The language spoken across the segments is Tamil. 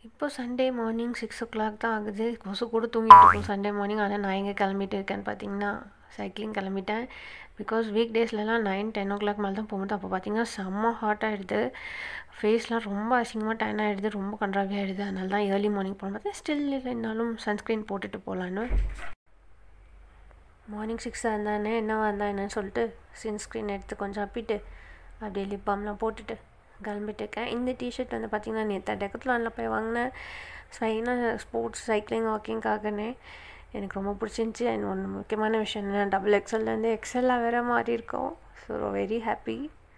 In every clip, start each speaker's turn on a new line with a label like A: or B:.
A: இப்போ Sunday morning six o'clock தான் ஆகுது கொசு கூட தூங்கிட்டு இருக்கும் சண்டே மார்னிங் ஆனால் நான் எங்கே கிளம்பிட்டு இருக்கேன்னு பார்த்தீங்கன்னா சைக்கிளிங் கிளம்பிட்டேன் பிகாஸ் வீக் டேஸ்லலாம் நைன் டென் ஓ கிளாக் மேலே தான் போகும்போது அப்போ பார்த்தீங்கன்னா செம்ம ஹாட் ஆகிடுது ஃபேஸ்லாம் ரொம்ப அசிங்கமாக டேன் ஆகிடுது ரொம்ப கன்றாவி ஆகிடுது அதனால தான் ஏர்லி மார்னிங் போகணும் பார்த்தா ஸ்டில் இல்லைனாலும் சன்ஸ்க்ரீன் போட்டுட்டு போகலான்னு மார்னிங் சிக்ஸாக இருந்தானே என்னவா இருந்தா என்னன்னு சொல்லிட்டு சன்ஸ்க்ரீன் எடுத்து கொஞ்சம் அப்பிட்டு அப்படியே லிப் பாம்லாம் போட்டுட்டு கிளம்பிட்டு இருக்கேன் இந்த டிஷர்ட் வந்து பார்த்திங்கன்னா நேற்று டெக்கத்லானில் போய் வாங்கினேன் ஸ்வைனாக ஸ்போர்ட்ஸ் சைக்கிளிங் வாக்கிங்காகனே எனக்கு ரொம்ப பிடிச்சிருந்துச்சி அண்ட் ஒன்று முக்கியமான விஷயம் என்ன டபுள் எக்ஸல்லேருந்து எக்ஸல்லாக வேறு மாறி இருக்கோம் ஸோ வெரி ஹாப்பி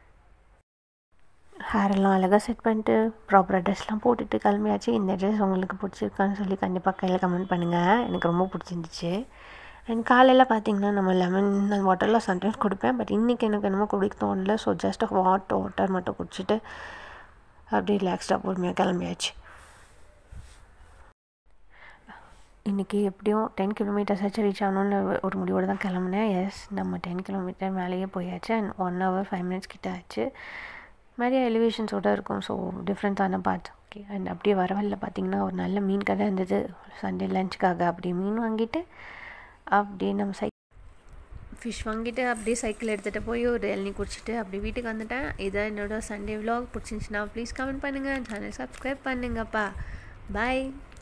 A: ஹேரெல்லாம் அழகாக செட் பண்ணிட்டு ப்ராப்பராக ட்ரெஸ்லாம் போட்டுட்டு கிளம்பியாச்சு இந்த ட்ரெஸ் உங்களுக்கு பிடிச்சிருக்கான்னு சொல்லி கண்டிப்பாக கையில் கமெண்ட் பண்ணுங்கள் எனக்கு ரொம்ப பிடிச்சிருந்துச்சு அண்ட் காலையில் பார்த்தீங்கன்னா நம்ம லெமன் வாட்டர்லாம் சம்டைம்ஸ் கொடுப்பேன் பட் இன்றைக்கி எனக்கு என்னமோ குடிக்க தோணல ஸோ ஜஸ்ட் வாட் வாட்டர் மட்டும் குடிச்சிட்டு அப்படியே ரிலாக்ஸ்டாக பொறுமையாக கிளம்பியாச்சு இன்றைக்கி எப்படியும் டென் கிலோமீட்டர்ஸ் ஆச்சு ரீச் ஆகணும்னு ஒரு முடிவோடு தான் கிளம்புனேன் எஸ் நம்ம டென் கிலோமீட்டர் மேலேயே போயாச்சு and one hour five minutes கிட்ட ஆச்சு நிறைய எலிவேஷன்ஸோடு இருக்கும் ஸோ டிஃப்ரெண்ட்டான பார்ட்ஸ் ஓகே அண்ட் அப்படியே வர வழியில் பார்த்தீங்கன்னா ஒரு நல்ல மீன் கடை இருந்தது சண்டே லஞ்சுக்காக அப்படியே மீன் வாங்கிட்டு அப்படியே நம்ம சை ஃபிஷ் வாங்கிட்டு அப்படியே சைக்கிள் எடுத்துகிட்டு போய் ஒரு இளநி குடிச்சிட்டு அப்படியே வீட்டுக்கு வந்துட்டேன் இதான் என்னோட சண்டே விலாக் பிடிச்சிருந்துச்சுன்னா ப்ளீஸ் கமெண்ட் பண்ணுங்கள் சேனல் சப்ஸ்கிரைப் பண்ணுங்கப்பா பாய்